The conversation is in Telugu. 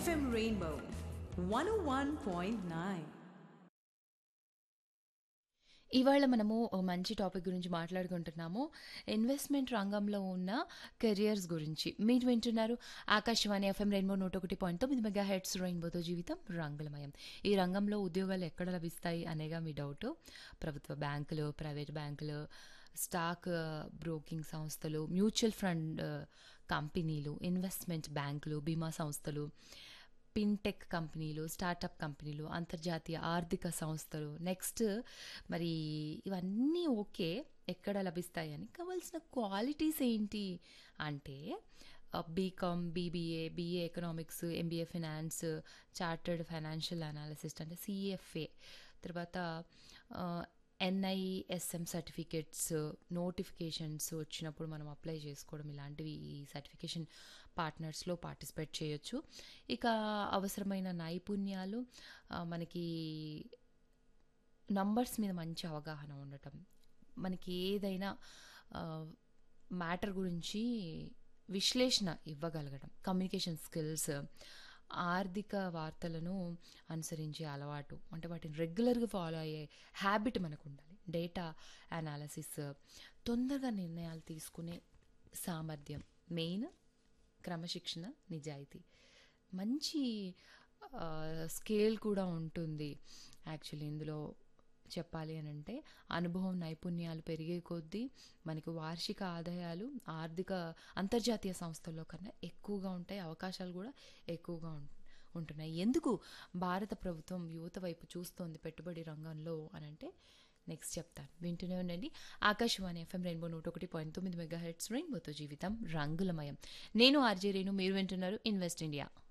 FM Rainbow 101.9. ఇవాళ మనము ఓ మంచి టాపిక్ గురించి మాట్లాడుకుంటున్నాము ఇన్వెస్ట్మెంట్ రంగంలో ఉన్న కెరియర్స్ గురించి మీరు వింటున్నారు ఆకాశవాణి ఎఫ్ఎం రెయిన్బో నూట ఒకటి పాయింట్ తొమ్మిది మెగా హెడ్స్ రెయిన్బోతో జీవితం రంగులమయం ఈ రంగంలో ఉద్యోగాలు ఎక్కడ లభిస్తాయి అనేగా మీ డౌట్ ప్రభుత్వ బ్యాంకులు ప్రైవేట్ బ్యాంకులు స్టాక్ బ్రోకింగ్ సంస్థలు మ్యూచువల్ ఫండ్ కంపెనీలు ఇన్వెస్ట్మెంట్ బ్యాంకులు బీమా సంస్థలు ఫిన్టెక్ కంపెనీలు స్టార్టప్ కంపెనీలు అంతర్జాతీయ ఆర్థిక సంస్థలు నెక్స్ట్ మరి ఇవన్నీ ఓకే ఎక్కడ లభిస్తాయని కావాల్సిన క్వాలిటీస్ ఏంటి అంటే BCom BBA BA economics MBA finance chartered financial analyst అంటే సిఎఫ్ఏ తర్వాత ఎన్ఐఎస్ఎం సర్టిఫికేట్స్ నోటిఫికేషన్స్ వచ్చినప్పుడు మనం అప్లై చేసుకోవడం ఇలాంటివి ఈ సర్టిఫికేషన్ పార్ట్నర్స్లో పార్టిసిపేట్ చేయొచ్చు ఇక అవసరమైన నైపుణ్యాలు ఆ, మనకి నంబర్స్ మీద మంచి అవగాహన ఉండటం మనకి ఏదైనా మ్యాటర్ గురించి విశ్లేషణ ఇవ్వగలగడం కమ్యూనికేషన్ స్కిల్స్ ఆర్థిక వార్తలను అనుసరించే అలవాటు అంటే వాటిని రెగ్యులర్గా ఫాలో అయ్యే హ్యాబిట్ మనకు ఉండాలి డేటా అనాలసిస్ తొందరగా నిర్ణయాలు తీసుకునే సామర్థ్యం మెయిన్ క్రమశిక్షణ నిజాయితీ మంచి స్కేల్ కూడా ఉంటుంది యాక్చువల్లీ ఇందులో చెప్పాలి అని అంటే అనుభవం నైపుణ్యాలు పెరిగే కొద్దీ మనకి వార్షిక ఆదాయాలు ఆర్థిక అంతర్జాతీయ సంస్థల్లో కన్నా ఎక్కువగా ఉంటాయి అవకాశాలు కూడా ఎక్కువగా ఉం- ఉంటున్నాయి ఎందుకు భారత ప్రభుత్వం యువత వైపు చూస్తోంది పెట్టుబడి రంగంలో అని అంటే నెక్స్ట్ చెప్తాను వింటూనే ఉండండి ఆకాశవాణి ఎఫ్ఎం రెయిన్బో నూట ఒకటి పాయింట్ తొమ్మిది మెగా హెడ్స్ రెయిన్బోతో జీవితం రంగులమయం నేను ఆర్జే రేణు మీరు వింటున్నారు ఇన్వెస్ట్ ఇండియా